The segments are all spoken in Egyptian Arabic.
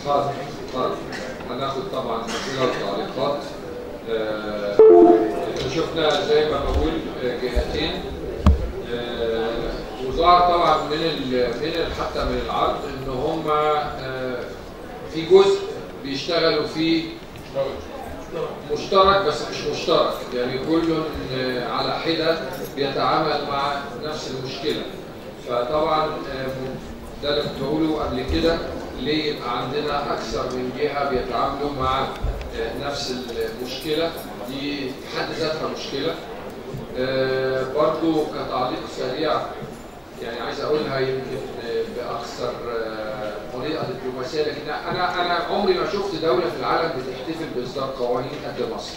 حاضر حاضر هناخد طبعا اسئله وتعليقات آه، شفنا زي ما بقول آه، جهتين آه، وظهر طبعا من ال من ال- حتى من العرض ان هم آه، في جزء بيشتغلوا فيه مشترك بس مش مشترك يعني كل آه، على حدة بيتعامل مع نفس المشكلة فطبعا آه، ده اللي كنت بقوله قبل كده ليه يبقى عندنا أكثر من جهة بيتعاملوا مع آه، نفس المشكلة دي في حد ذاتها مشكلة آه، برضو كتعليق سريع يعني عايز اقولها يمكن باكثر آه، طريقه دبلوماسيه لكن انا انا عمري ما شفت دوله في العالم بتحتفل باصدار قوانين قد مصر.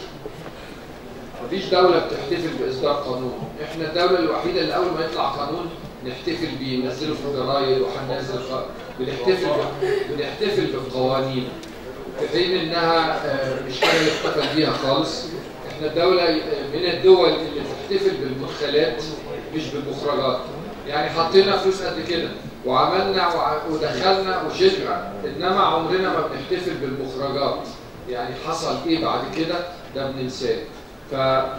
مفيش دوله بتحتفل باصدار قانون، احنا الدوله الوحيده اللي اول ما يطلع قانون نحتفل بيه ننزله في الجرايد وهننزل ق- بنحتفل بنحتفل بالقوانين في حين انها آه، مش حاجه نحتفل بيها خالص احنا الدوله من الدول اللي تحتفل بالمدخلات مش بالمخرجات يعني حطينا فلوس قد كده وعملنا وع- ودخلنا وشلنا انما عمرنا ما بنحتفل بالمخرجات يعني حصل ايه بعد كده ده بننساه ف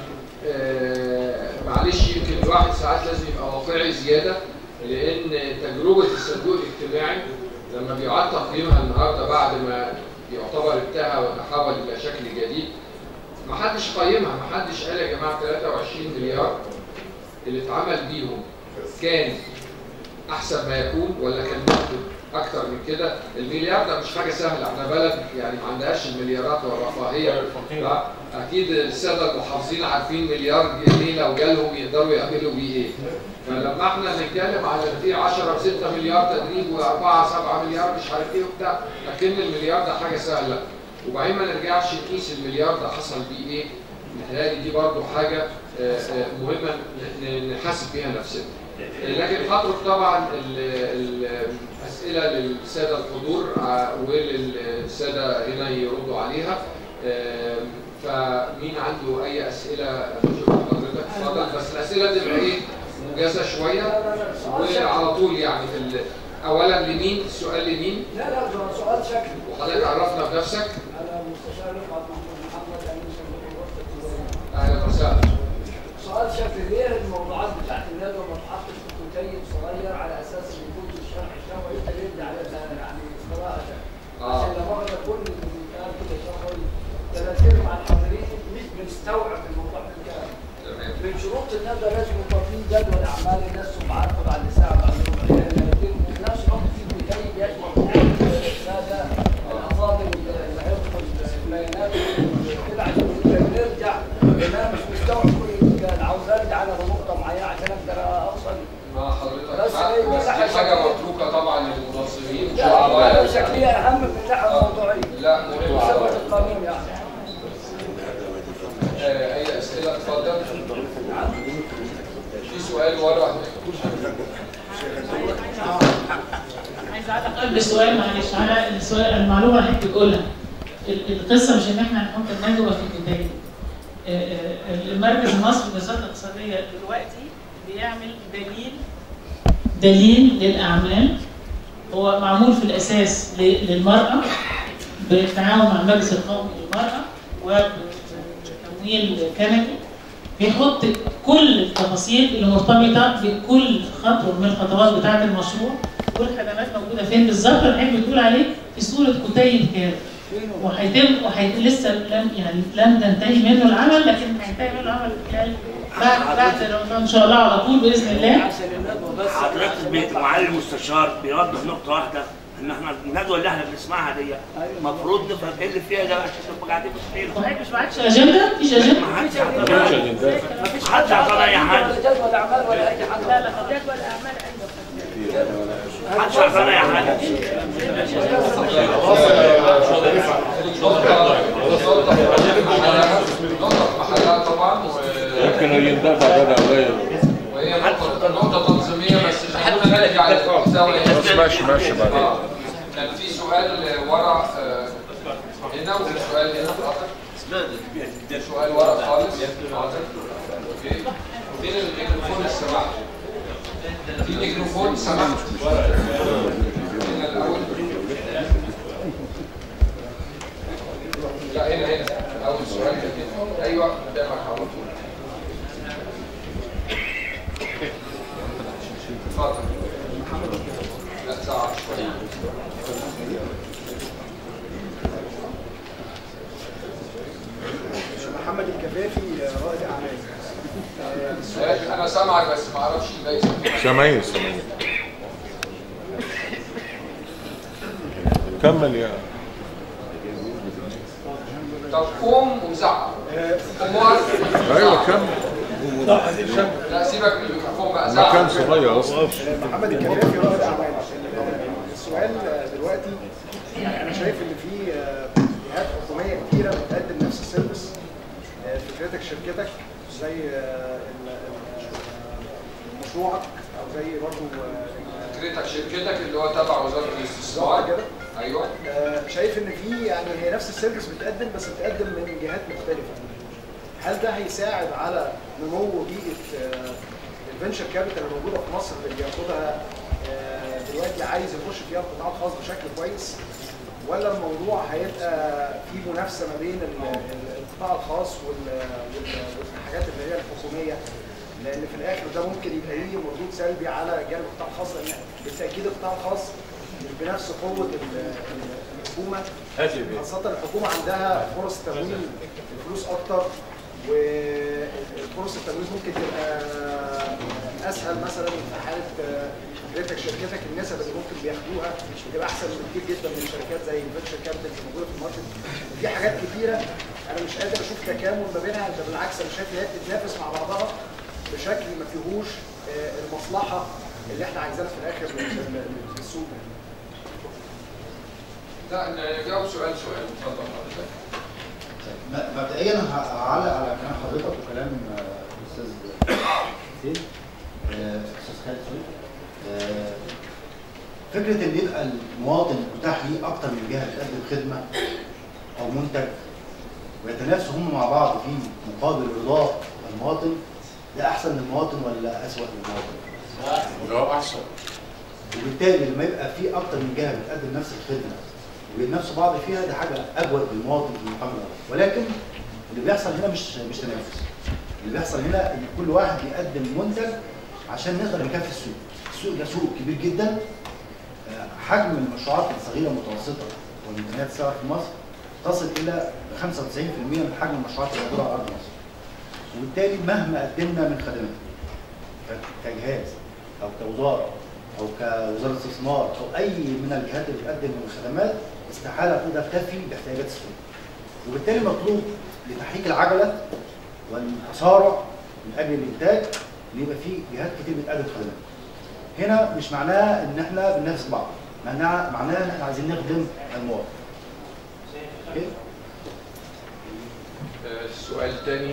آه، معلش يمكن الواحد ساعات لازم يبقى واقعي زياده لان تجربه الصندوق الاجتماعي لما بيعاد تقييمها النهارده بعد ما يعتبر انتهى وتحول الى شكل جديد ما حدش قيمها ما حدش قال يا جماعه 23 مليار اللي اتعمل بيهم كان احسن ما يكون ولا كان ممكن اكتر من كده المليار ده مش حاجه سهله احنا بلد يعني ما عندهاش المليارات والرفاهيه لا، اكيد الساده المحافظين عارفين مليار جنيه لو جالهم يقدروا يعملوا بيه ايه فلما احنا نتكلم على في 10 6 مليار تدريب و4 7 مليار مش عارف ايه وبتاع لكن المليار ده حاجه سهله وبعدين ما نرجعش نقيس المليار ده حصل بيه ايه متهيألي دي برضو حاجه آه، آه، مهمه ن- نحاسب فيها نفسنا لكن هترك طبعا ال- الاسئله للساده الحضور ع- وللساده هنا يردوا عليها آم، فمين عنده اي اسئله شوف حضرتك اتفضل بس الاسئله تبقى ايه موجزه شويه وعلى طول يعني في ال- اولا لمين السؤال لمين لا لا ده سؤال شكلي وحضرتك عرفنا بنفسك انا مستشار رفعت محمود محمد امين صندوق الوقت التجاري. اهلا وسهلا سؤال شكلي ليه الموضوعات بتاعت الندوه ما تحطش في كتيب صغير على اساس ان يكون الشرح الشفوي انت يرد على يعني قراءه آه. عشان لما اخذ كل اللي بيتقال كده شفوي ثلاثين مع الحاضرين مش بنستوعب الموضوع بالكامل تمام من شروط الندوه لازم يبقى في جدول اعمال الناس ومعارفه بعد ساعه بعد ربع ساعه وفي نفس الوقت في كتيب يشمل كل الساده الافاضل اللي هيدخل البيانات كده عشان نرجع انا مش مستوعب كل اللي كان عاوز ارجع على نقطه معينه عشان اقدر اوصل مع حضرتك بس حق، هي بس دي مساحة حاجه شكلية. متروكه طبعا للمنظمين لا لا، شكليه اهم من الناحيه الموضوعيه لا مهم بسبب القانون يعني آه، اي اسئله اتفضل في سؤال ورا عايز اعلق قبل السؤال معلش على السؤال المعلومه اللي حضرتك بتقولها ال- القصه مش ان احنا نحط الندوه في الكتاب آه، آه، المركز المصري للدراسات الاقتصاديه دلوقتي بيعمل دليل دليل للاعمال هو معمول في الاساس ل- للمراه بالتعاون مع المجلس القومي للمراه وبتمويل كندي بيحط كل التفاصيل اللي مرتبطه بكل خطوه من الخطوات بتاعه المشروع والخدمات موجوده فين بالظبط اللي حضرتك بتقول عليه في صوره كتيب كامل وهيتم وهي لسه لم يعني لم تنتهي منه العمل لكن هينتهي منه العمل خلال بعد بعد رمضان ان شاء الله على طول باذن الله عشان الندوه بس حضرتك بيت معالي المستشار بيوضح نقطة واحدة إن إحنا الندوة اللي إحنا بنسمعها دي المفروض نفهم إيه اللي فيها ده عشان نبقى قاعدين مستحيل وحضرتك مش معكش اجنده؟ مفيش اجنده؟ ما حدش اعترض ما فيش حد اعترض أي حاجة ولا جدول اعمال ولا اي حاجه لا لا جدول الاعمال ما حدش اعترض أي حاجة نقطة محلها طبعا و- يمكن يندفع غدا قليل وهي نقطة نقطة تنظيمية بس خلونا نرجع للمحتوى ماشي ماشي بعدين آه. كان في سؤال ورا آه، هنا وفي سؤال هنا حاضر سؤال ورا خالص حاضر اوكي فين الميكروفون السماح في ميكروفون سماح هنا الاول ايوه قدامك على طول اتفضل لا صعب شويه محمد الكفافي رائد اعمال ماشي، انا سامعك بس ما اعرفش الباقي سامعين سامعين كمل يا طب قوم وزعق قوم واقف. ايوه كمل لا سيبك من الميكروفون بقى مكان زعق صغير اصلا محمد الكفافي رائد اعمال السؤال دلوقتي يعني انا شايف ان في جهات حكوميه كتيره بتقدم نفس السيرفيس فكرتك شركتك زي ال- ال- مشروعك او زي برضه فكرتك شركتك اللي هو تبع وزاره الاستثمار كده ايوه آه، شايف ان في يعني هي نفس السيرفيس بتقدم بس بتقدم من جهات مختلفه هل ده هيساعد على نمو بيئه الفينشر كابيتال الموجوده في مصر اللي بياخدها آه، دلوقتي عايز يخش فيها القطاع الخاص بشكل كويس ولا الموضوع هيبقى في منافسه ما بين ال- ال- القطاع الخاص وال- وال- والحاجات اللي هي الحكوميه لان في الاخر ده ممكن يبقى ليه مردود سلبي على جانب القطاع الخاص لان بالتاكيد القطاع الخاص مش بنفس قوه ال- ال- الحكومه خاصه الحكومه عندها فرص تمويل الفلوس اكتر وفرص التمويل ممكن تبقى اسهل مثلا في حاله حضرتك شركتك النسب اللي ممكن بياخدوها بتبقى احسن بكتير جدا من شركات زي الفينشر كابيتال اللي موجوده في الماركت في حاجات كتيره انا مش قادر اشوف تكامل ما بينها ده بالعكس انا شايف ان هي بتتنافس مع بعضها بشكل ما فيهوش آه، المصلحه اللي احنا عايزينها في الاخر لل- لل- للسوق لا نجاوب سؤال سؤال اتفضل حضرتك م- مبدئيا ه- هعلق على كلام حضرتك وكلام آه، الاستاذ حسين آه، استاذ خالد سوري آه، فكره ان يبقى المواطن متاح ليه اكتر من جهه بتقدم خدمه او منتج ويتنافسوا هم مع بعض في مقابل رضاء المواطن ده احسن للمواطن ولا اسوء للمواطن؟ جواب احسن وبالتالي لما يبقى في اكتر من جهه بتقدم نفس الخدمه وبينافسوا بعض فيها ده حاجه اجود للمواطن في المقام الاول ولكن اللي بيحصل هنا مش مش تنافس اللي بيحصل هنا ان كل واحد بيقدم منتج عشان نقدر نكفي السوق السوق ده سوق كبير جدا آه، حجم المشروعات الصغيره المتوسطه والميزانيات السابقه في مصر تصل الى 95% من حجم المشروعات الموجوده على ارض مصر وبالتالي مهما قدمنا من خدمات ك- كجهاز او كوزاره او كوزاره استثمار او اي من الجهات اللي بتقدم من الخدمات استحاله تقدر تفي باحتياجات السوق. وبالتالي مطلوب لتحريك العجله والتسارع من اجل الانتاج ان يبقى في جهات كتير بتقدم خدمات. هنا مش معناها ان احنا بننافس بعض، معناها معناها ان احنا عايزين نخدم المواطن. اوكي؟ آه، السؤال الثاني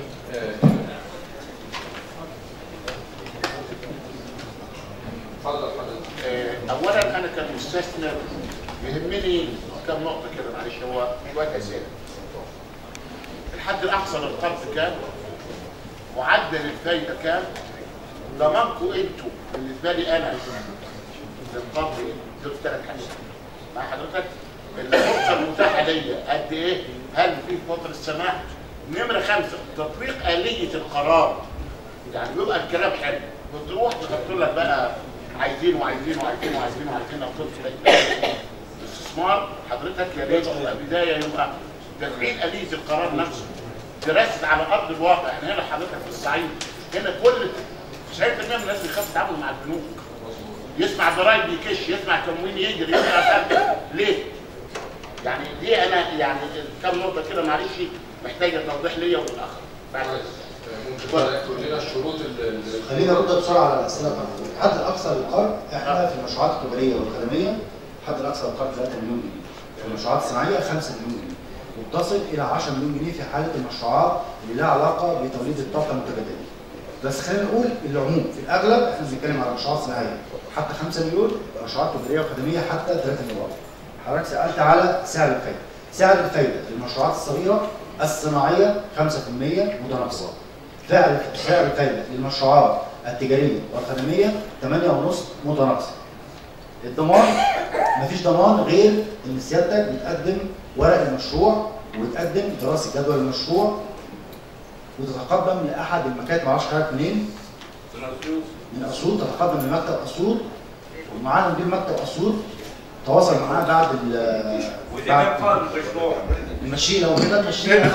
اتفضل حضرتك آه، اولا انا كمستثمر يهمني كم نقطه كده معلش هو شويه اسئله الحد الاقصى للقرض كام معدل الفايده كام ضمانكم انتوا بالنسبه لي انا للقرض دول ثلاث حاجات مع حضرتك الفرصه المتاحه ليا قد ايه هل في فتره السماح نمره خمسه تطبيق اليه القرار يعني بيبقى الكلام حلو بتروح تحط لك بقى عايزين وعايزين وعايزين وعايزين وعايزين لو تدخل استثمار حضرتك يا ريت تبقى بدايه يبقى تفعيل اليه القرار نفسه دراسه على ارض الواقع احنا هنا حضرتك في الصعيد هنا كل 90% من الناس بيخاف يتعاملوا مع البنوك يسمع ضرايب يكش يسمع تموين يجري يسمع سلب ليه؟ يعني دي انا يعني كم نقطه كده معلش محتاجه توضيح ليا وللاخر بعد كويس. آه، ممكن حضرتك تقول لنا الشروط اللي خلينا نرد بسرعه على الاسئله بتاعتك. الحد الاقصى للقرض احنا في المشروعات التجاريه والخدميه الحد الاقصى للقرض 3 مليون جنيه. في المشروعات الصناعيه 5 مليون جنيه. وبتصل الى 10 مليون جنيه في حاله المشروعات اللي لها علاقه بتوليد الطاقه المتجدده. بس خلينا نقول العموم في الاغلب احنا بنتكلم على مشروعات صناعيه حتى 5 مليون مشروعات تجاريه وخدميه حتى 3 مليون. حضرتك سالت على سعر الفايده. سعر الفايده للمشروعات الصغيره الصناعيه 5% متناقصه. فعل سعر الفايده للمشروعات التجاريه والخدميه 8.5 متناقصه. الضمان مفيش ضمان غير ان سيادتك بتقدم ورق المشروع وتقدم دراسه جدوى المشروع وتتقدم لاحد المكاتب معرفش حضرتك منين من اسيوط تتقدم لمكتب اسيوط ومعانا مدير مكتب اسيوط تواصل معاه بعد ال بعد نمشيه لو كده نمشيه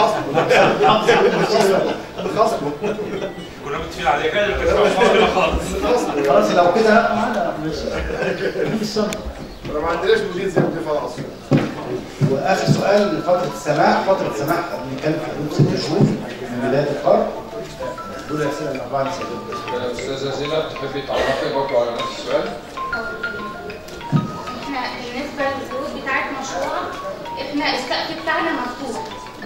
كنا متفقين عليه كده كان مشكله خالص خلاص لو كده معانا ماشي في الشنطه ما عندناش مدير زي مدير خلاص واخر سؤال فتره السماح فتره السماح بنتكلم في حدود ست شهور من بدايه القرض دول الاسئله الاربعه اللي سالتهم استاذه زينب تحبي تعرفي برضه على نفس السؤال؟ احنا بالنسبه للفلوس بتاعت مشروع احنا السقف بتاعنا مفتوح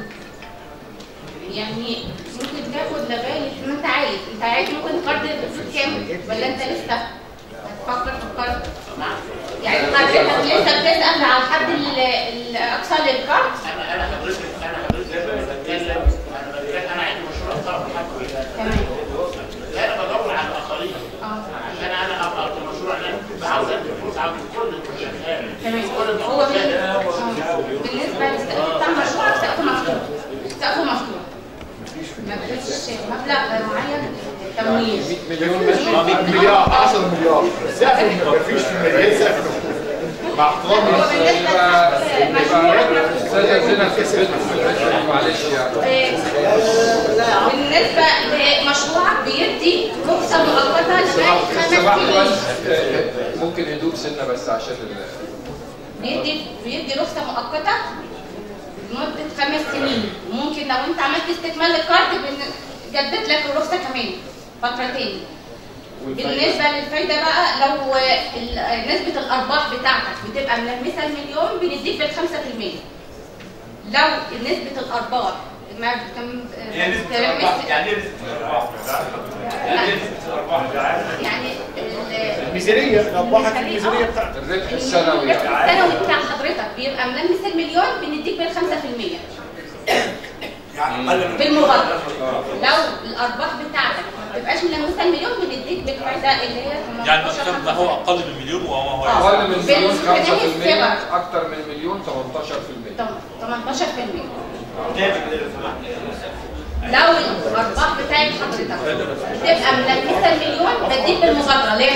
يعني ممكن تاخد لغايه ما انت عايز انت عايز ممكن قرض الفلوس كام ولا انت لسه هتفكر في القرض يعني حضرتك لسه بتسال على الحد ال- الاقصى للقرض انا انا حضرتك انا حضرتك لما بتكلم انا بتكلم انا عندي مشروع صرف حد تمام لا انا بدور على الاخرين اه عشان انا ابقى في المشروع ده عاوز ادي فلوس عاوز كل المشاريع تمام كل هو بال- المشاريع آه. بالنسبه للسقف بتاع المشروع سقف مفتوح سقف مفتوح ما فيش مبلغ معين تمويل مليار 10 مليار سقف مفيش في المليار سقف مع احترامي هو بالنسبه للمشروع استاذه زينب كسبت في الحته دي معلش يعني بالنسبة لمشروعك بيدي رخصة مؤقتة لغاية خمس سمحت سنين بس آه، ممكن هدوء سنه بس عشان ال- بيدي بيدي رخصة مؤقتة لمدة خمس سنين ممكن لو انت عملت استكمال للكارد بن- جدد لك الرخصة كمان فترة تاني بالنسبة للفايدة بقى لو ال- نسبة الأرباح بتاعتك بتبقى ملمسة المليون بنديك بالخمسة في المية لو نسبة الأرباح ما بتم هي نسبة الأرباح يعني ايه نسبة الأرباح؟ يعني ايه نسبة الأرباح؟ يعني ال- الميزانيه الارباح الميزانيه بتاعتك الربح السنوي يعني السنوي بتاع حضرتك بيبقى ملمس المليون بنديك بالخمسة في المية يعني أقل من بالمبادرة لو الأرباح بتاعتك ما بتبقاش ملمسة المليون بنديك بالفايدة اللي هي يعني 18 المكتب ده هو أقل من مليون وهو هو آه. اقل من مليون بالميزانية 5% الصغر. اكتر من مليون 18% 18 في المية تاني كده لو سمحت. لو الأرباح بتاعت حضرتك بتبقى ملمسة المليون بديك بالمبادرة اللي هي 5%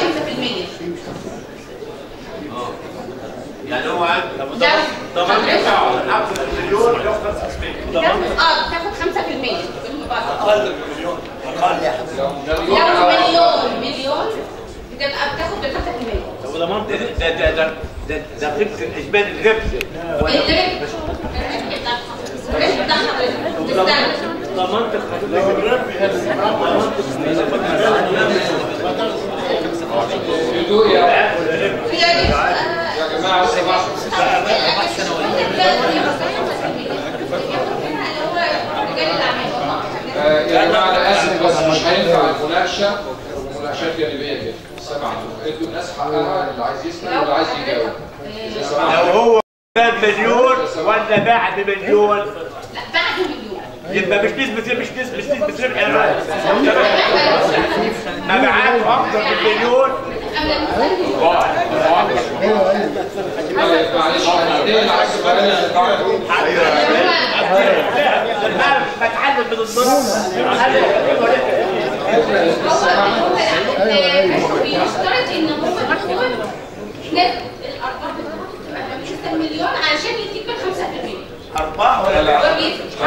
يعني هو عارف لو حضرتك عارف المليون ياخد 5% بتاخد اه بتاخد 5% بالمبادرة أقل من مليون أقل لو لو مليون مليون مليون بتبقى بتاخد بال 5% وضمنت ده ده ده ده ده قيمة إجمالي الربح الربح الربح بتاع حضرتك بالسنة ضمنت حضرتك الربح هدوء يا يعني يا جماعه لو سمحتوا آه، يا جماعه انا اسف بس مش هينفع المناقشه مناقشات جانبيه كده سمعتوا ادوا الناس حقها اللي عايز يسمع واللي عايز يجاوب إذا لو سمحتوا هو كان مليون ولا باع بمليون لا بعد مليون يبقى مش نسبة مش نسبة مش نسبة ربح يا مبيعاته أكتر من مليون طيب معلش هننتقل على السؤال اللي بعده بتعلم من النص هو بيشترط ان هو يكون نسبة الارباح بتاعته تبقى 5 مليون علشان يديك بال 5% أرباح ولا لا؟ هو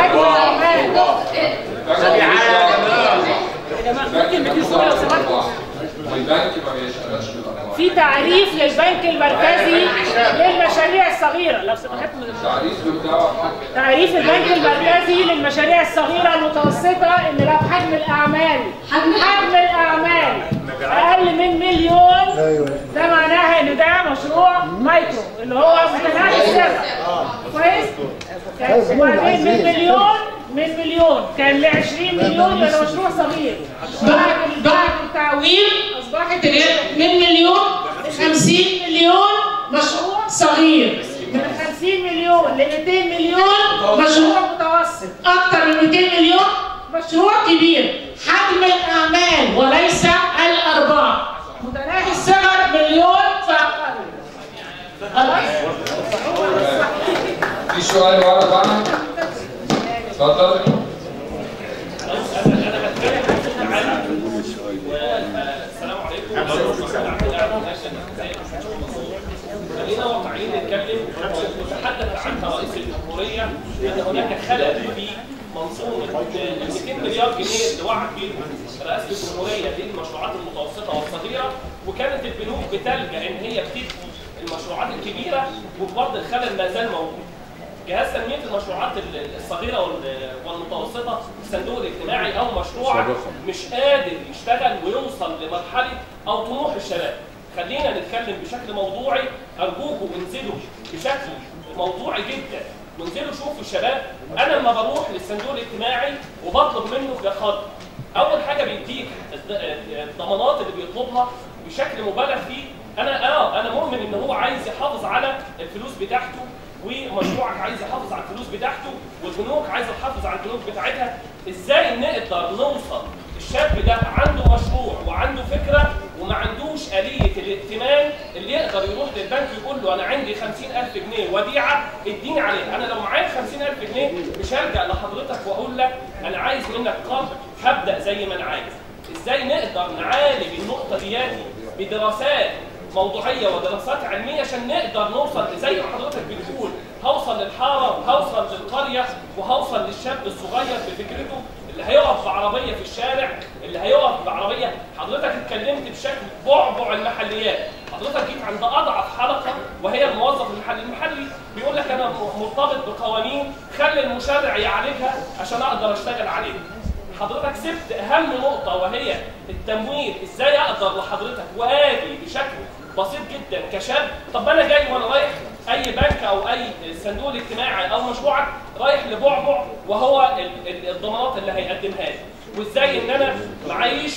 ممكن بتسوق لو سمحت البنك ما بيشتغلش بالارباح في تعريف للبنك المركزي للمشاريع الصغيرة لو سمحت التعريف بتاعه تعريف البنك المركزي للمشاريع الصغيرة المتوسطة ان لو حجم الأعمال حجم الأعمال أقل من مليون ده معناها ان ده مشروع مايكرو اللي هو متناهي السعر كويس؟ وبعدين من مليون من مليون كان ل 20 مليون يبقى مشروع صغير بعد بعد التعويل اصبحت من مليون ل 50 مليون مشروع صغير من 50 مليون ل 200 مليون مشروع متوسط اكثر من 200 مليون مشروع كبير حجم الاعمال وليس الارباح متناهي الصغر مليون فاقل خلاص في سؤال ورا بقى اتفضل خلينا واقعيين نتكلم وتحدث عنها رئيس الجمهوريه ان هناك خلل في منظومه ال 200 مليار جنيه اللي وعد بيهم رئاسه الجمهوريه للمشروعات المتوسطه والصغيره وكانت البنوك بتلجا ان هي بتدي المشروعات الكبيره وبرضه الخلل ما زال موجود. جهاز تنميه المشروعات الصغيره وال- والمتوسطه الصندوق الاجتماعي او مشروع سابقاً. مش قادر يشتغل ويوصل لمرحله او طموح الشباب. خلينا نتكلم بشكل موضوعي ارجوكم انزلوا بشكل موضوعي جدا وانزلوا شوفوا الشباب انا لما بروح للصندوق الاجتماعي وبطلب منه كخط اول حاجه بيديك الض- الضمانات اللي بيطلبها بشكل مبالغ فيه انا اه انا مؤمن ان هو عايز يحافظ على الفلوس بتاعته ومشروعك عايز يحافظ على الفلوس بتاعته والبنوك عايزه تحافظ على البنوك بتاعتها ازاي نقدر نوصل الشاب ده عنده مشروع وعنده فكره وما عندوش آلية الائتمان اللي يقدر يروح للبنك يقول له أنا عندي 50000 جنيه وديعة اديني عليها، أنا لو معايا 50000 جنيه مش هرجع لحضرتك وأقول لك أنا عايز منك قرض هبدأ زي ما أنا عايز. إزاي نقدر نعالج النقطة دياتي بدراسات موضوعية ودراسات علمية عشان نقدر نوصل زي ما حضرتك بتقول هوصل للحارة وهوصل للقرية وهوصل للشاب الصغير بفكرته اللي هيقف بعربيه في الشارع اللي هيقف بعربيه حضرتك اتكلمت بشكل بعبع المحليات حضرتك جيت عند اضعف حلقه وهي الموظف المحلي المحلي بيقول لك انا مرتبط بقوانين خلي المشرع يعالجها عشان اقدر اشتغل عليها حضرتك سبت اهم نقطه وهي التمويل ازاي اقدر لحضرتك واجي بشكل بسيط جدا كشاب طب انا جاي وانا رايح اي بنك او اي صندوق الاجتماعي او مشروعك رايح لبعبع وهو ال- ال- الضمانات اللي هيقدمها لي وازاي ان انا معيش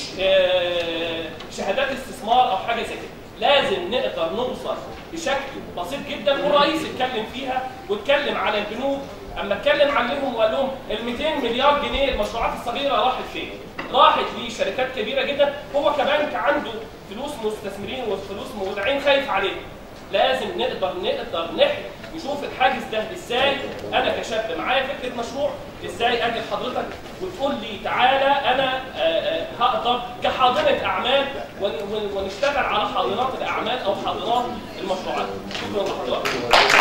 آه، شهادات استثمار او حاجه زي كده لازم نقدر نوصل بشكل بسيط جدا والرئيس اتكلم فيها واتكلم على البنوك اما اتكلم عليهم وقال لهم ال 200 مليار جنيه المشروعات الصغيره راحت فين؟ راحت لشركات كبيره جدا هو كبنك عنده فلوس مستثمرين وفلوس مودعين خايف عليهم لازم نقدر نقدر نحكي نشوف الحاجز ده ازاي انا كشاب معايا فكره مشروع ازاي اجي لحضرتك وتقول لي تعالى انا آه، آه، هقدر كحاضنه اعمال ون- ون- ونشتغل على حاضنات الاعمال او حاضنات المشروعات شكرا لحضرتك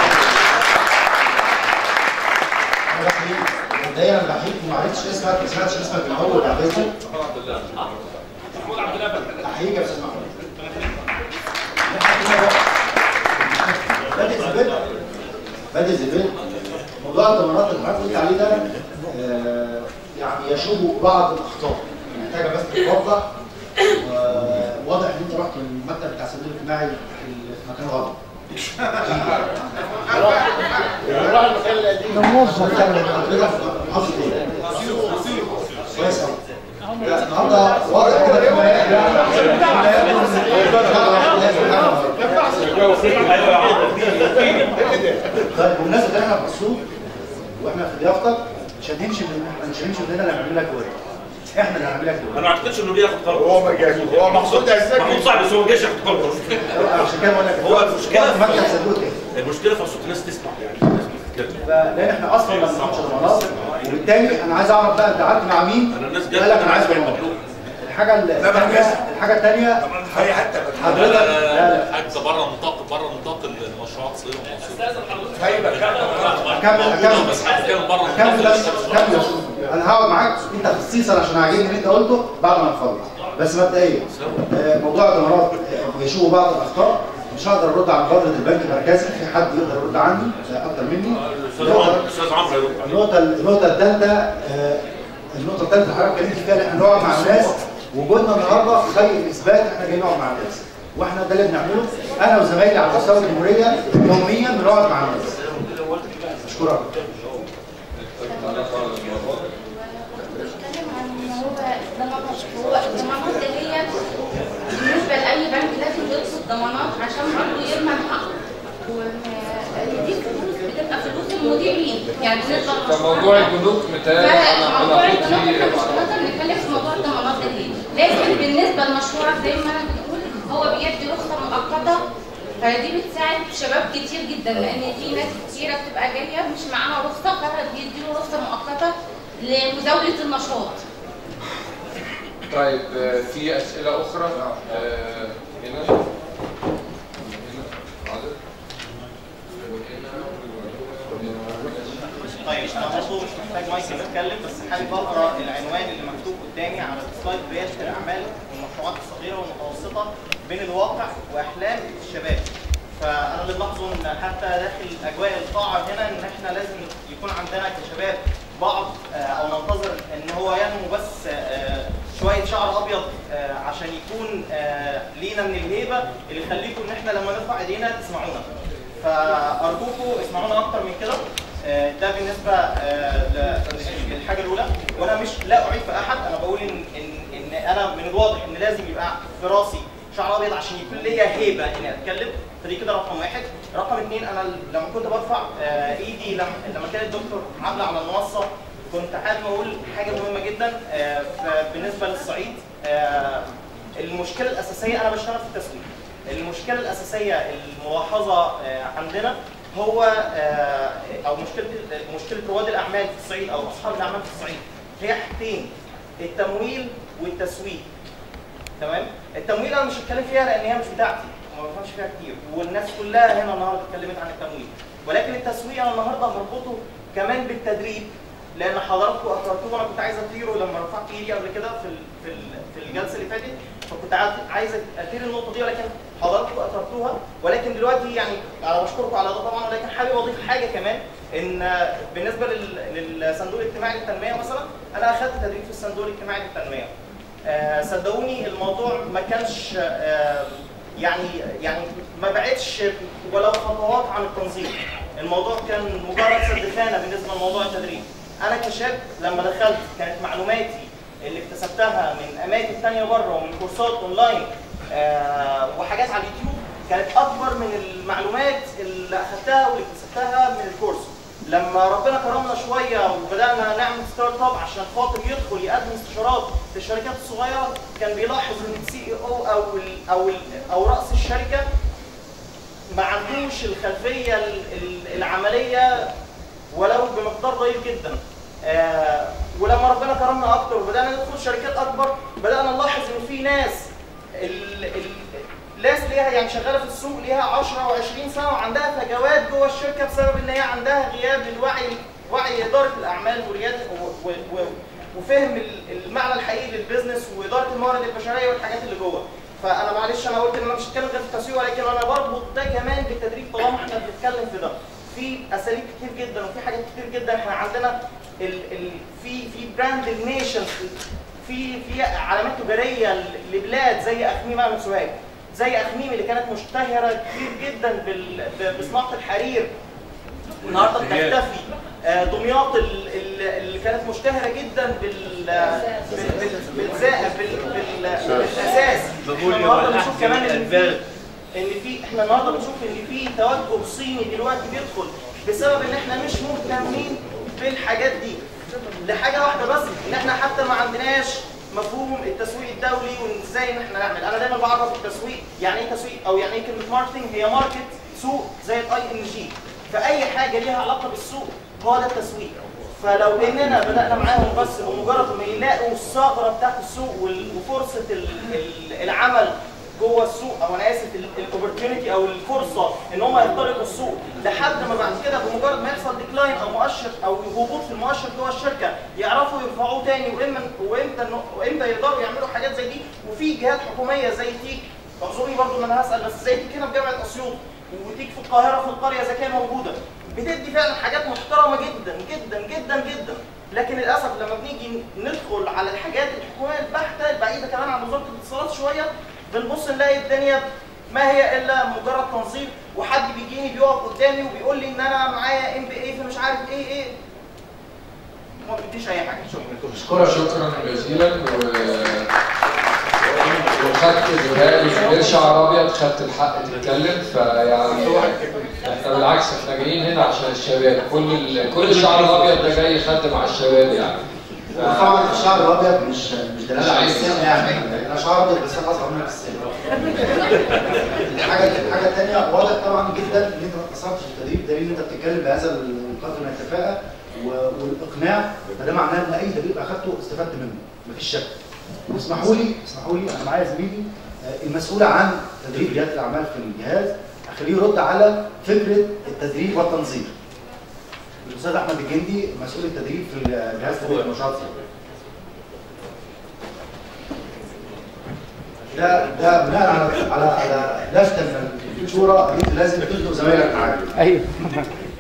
انا بحيي مبدئيا انا بحييك وما عرفتش اسمك ما سمعتش اسمك من اول بعد اذنك محمود عبد الله احييك يا استاذ محمود بادئ زبيل بادئ زبيل موضوع الضمانات اللي حضرتك قلت عليه ده آه، يعني يشوب بعض الاخطاء محتاجه بس تتوضح وواضح ان انت رحت من المكتب بتاع الصندوق الاجتماعي في مكان غلط راح المكان القديم محافظ ايه؟ كويس قوي النهارده واضح كده في طيب بمناسبه ان احنا في السوق واحنا في ضيافتك مش هنمشي من مش هنمشي مننا اللي هنعمل لك ورد احنا اللي هنعمل لك انا ورد ما اعتقدش انه بياخد قرض هو ما جاش هو مقصود هيسجل محمود صعب بس هو ما جاش ياخد قرض عشان كده بقول لك هو المشكله في مكتب صندوق ايه المشكله في صوت الناس تسمع يعني الناس بتتكلم لان احنا اصلا ما بناخدش ضمانات وبالتالي انا عايز اعرف بقى انت قعدت مع مين انا الناس جت قال لك انا انا عايز عايز ضمانات مبلوغ الحاجه الثانيه الحاجه الثانيه هي حتى حضرتك لا لا حاجه بره نطاق بره نطاق المشروعات الصغيره والمتوسطه استاذن حضرتك هيبقى اكمل اكمل بس هتتكلم بره كمل بس كمل بس انا هقعد معاك انت خصيصا عشان عاجبني اللي انت قلته بعد ما نخلص بس مبدئيا آه، موضوع الضمانات آه، بيشوفوا بعض الاخطاء مش هقدر ارد عن مبادره البنك المركزي في حد يقدر يرد عني آه، اكتر مني الاستاذ عمرو الاستاذ عمرو هيرد عليك النقطه النقطه الثالثه آه، النقطه الثالثه اللي حضرتك اتكلمت فيها ان احنا نقعد مع الناس وجودنا النهارده خير اثبات احنا جايين نقعد مع الناس واحنا ده اللي بنعمله انا وزمايلي على مستوى الجمهوريه يوميا بنقعد مع الناس اشكرك بنتكلم عن ان هو ضمانات هو الضمانات اللي هي بالنسبه لاي بنك لازم يطلب ضمانات عشان برضه يضمن حقه وإن دي فلوس بتبقى فلوس المودعين يعني نقدر كموضوع البنوك متهيألي انا موضوع انا الضمانات فيه احنا مش هنقدر نتكلم في موضوع الضمانات ده ليه؟ لكن بالنسبه لمشروعك زي ما انا بتقول هو بيدي رخصه مؤقته فدي بتساعد شباب كتير جدا لان في ناس كتيره بتبقى جايه مش معاها رخصه فبيديله رخصه مؤقته لمزاوله النشاط طيب آه، في اسئله اخرى آه، هنا هنا حاضر طيب انا برضه مش محتاج مايك نتكلم بس حابب اقرا العنوان اللي مكتوب قدامي على السلايد رياده الاعمال والمشروعات الصغيره والمتوسطه بين الواقع واحلام الشباب فانا اللي بلاحظه ان حتى داخل اجواء القاعه هنا ان احنا لازم يكون عندنا كشباب بعض آه، او ننتظر ان هو ينمو بس آه، شويه شعر ابيض آه، عشان يكون آه، لينا من الهيبه اللي يخليكم ان احنا لما نرفع ايدينا تسمعونا فارجوكم اسمعونا اكتر من كده آه، ده بالنسبه آه، ل- للحاجه الاولى وانا مش لا اعيب في احد انا بقول ان ان ان انا من الواضح ان لازم يبقى في راسي شعر ابيض عشان يكون ليا هيبه اني اتكلم فدي كده رقم واحد رقم اثنين انا لما كنت برفع آه، ايدي لما لما كانت الدكتور عامله على المنصه كنت حابب اقول حاجه مهمه جدا آه، ف- بالنسبه للصعيد آه، المشكله الاساسيه انا بشتغل في التسويق المشكله الاساسيه الملاحظه آه، عندنا هو آه، او مشكله مشكله رواد الاعمال في الصعيد او اصحاب الاعمال في الصعيد هي حاجتين التمويل والتسويق تمام التمويل انا مش هتكلم فيها لان هي مش بتاعتي وما بفهمش فيها كتير والناس كلها هنا النهارده اتكلمت عن التمويل ولكن التسويق انا النهارده هربطه كمان بالتدريب لان حضراتكم اثرتوه انا كنت عايز اثيره لما رفعت ايدي قبل كده في ال- في ال- في الجلسه اللي فاتت فكنت عايز عايز اثير النقطه دي ولكن حضراتكم اثرتوها ولكن دلوقتي يعني انا بشكركم على ده طبعا ولكن حابب اضيف حاجه كمان ان بالنسبه لل- للصندوق الاجتماعي للتنميه مثلا انا اخذت تدريب في الصندوق الاجتماعي للتنميه آه، صدقوني الموضوع ما كانش آه، يعني يعني ما بعدش ولو خطوات عن التنظيم الموضوع كان مجرد سد خانه بالنسبه لموضوع التدريب انا كشاب لما دخلت كانت معلوماتي اللي اكتسبتها من اماكن تانية بره ومن كورسات اونلاين آه، وحاجات على اليوتيوب كانت اكبر من المعلومات اللي اخذتها واللي اكتسبتها من الكورس لما ربنا كرمنا شويه وبدانا نعمل ستارت اب عشان خاطر يدخل يقدم استشارات للشركات الصغيره كان بيلاحظ ان السي اي او او ال او ال او راس الشركه ما عندوش الخلفيه ال- ال- العمليه ولو بمقدار ضئيل جدا آه ولما ربنا كرمنا اكتر وبدانا ندخل شركات اكبر بدانا نلاحظ ان في ناس ال ال ناس ليها يعني شغاله في السوق ليها 10 و20 سنه وعندها فجوات جوه الشركه بسبب ان هي عندها غياب للوعي وعي اداره الاعمال ورياده و- و- و- وفهم ال- المعنى الحقيقي للبيزنس واداره الموارد البشريه والحاجات اللي جوه فانا معلش انا قلت ان انا مش هتكلم غير في التسويق ولكن انا بربط ده كمان بالتدريب طالما احنا بنتكلم في ده في اساليب كتير جدا وفي حاجات كتير جدا احنا عندنا ال ال في في براند النيشن في في علامات تجاريه ل- لبلاد زي اخميم احمد سوهاج زي اخميم اللي كانت مشتهره كتير جدا بال- ب- بصناعه الحرير النهارده بتختفي آه، دمياط ال- ال- اللي كانت مشتهره جدا بال بال- بال- بالزائد بال- بال- بالاساس احنا النهارده بنشوف كمان ان في ان في احنا النهارده بنشوف ان في توجه صيني دلوقتي بيدخل بسبب ان احنا مش مهتمين بالحاجات دي لحاجه واحده بس ان احنا حتى ما عندناش مفهوم التسويق الدولي وان ازاي ان احنا نعمل انا دايما بعرف التسويق يعني ايه تسويق او يعني ايه كلمه ماركتنج هي ماركت سوق زي الاي ان جي فاي حاجه ليها علاقه بالسوق هو ده التسويق فلو اننا بدانا معاهم بس بمجرد ما يلاقوا الثغره بتاعت السوق وال- وفرصه ال- ال- العمل جوه السوق او انا اسف الاوبورتيونيتي او الفرصه ان هم يخترقوا السوق لحد ما بعد كده بمجرد ما يحصل ديكلاين او مؤشر او هبوط في المؤشر جوه الشركه يعرفوا يرفعوه تاني وامتى وامتى إنه- وامتى يقدروا يعملوا حاجات زي دي وفي جهات حكوميه زي تيك اعذروني برضو ان انا هسال بس زي تيك هنا في جامعه اسيوط وتيك في القاهره في القريه اذا كان موجوده بتدي فعلا حاجات محترمه جدا جدا جدا جدا لكن للاسف لما بنيجي ندخل على الحاجات الحكوميه البحته البعيده كمان عن وزاره الاتصالات شويه بنبص نلاقي الدنيا ما هي الا مجرد تنظيم وحد بيجيني بيقف قدامي وبيقول لي ان انا معايا ام بي اي في مش عارف ايه ايه ما بيديش اي حاجه أشكرك شكرا جزيلا و وخدت دهاء غير شعر ابيض خدت الحق تتكلم فيعني احنا بالعكس احنا جايين هنا عشان الشباب كل ال... كل الشعر الابيض ده جاي يخدم على الشباب يعني ف- طبعا الشعر الابيض مش مش دلاله مش على عيب. السن يعني انا شعر ابيض بس انا اصغر منك في السن الحاجه الحاجه الثانيه واضح طبعا جدا ان انت ما اتاثرتش بالتدريب دليل ان انت بتتكلم بهذا القدر من الكفاءه و- والاقناع فده معناه ان اي تدريب اخذته استفدت منه مفيش شك واسمحوا لي اسمحوا لي انا معايا زميلي آه، المسؤول عن تدريب رياده الاعمال في الجهاز اخليه يرد على فكره التدريب والتنظيم. الاستاذ احمد الجندي مسؤول التدريب في جهاز تدريب المنشآت الصغيرة. ده ده بناء على على على لفته من الشورى اللي انت لازم تزنق زمايلك معاك. ايوه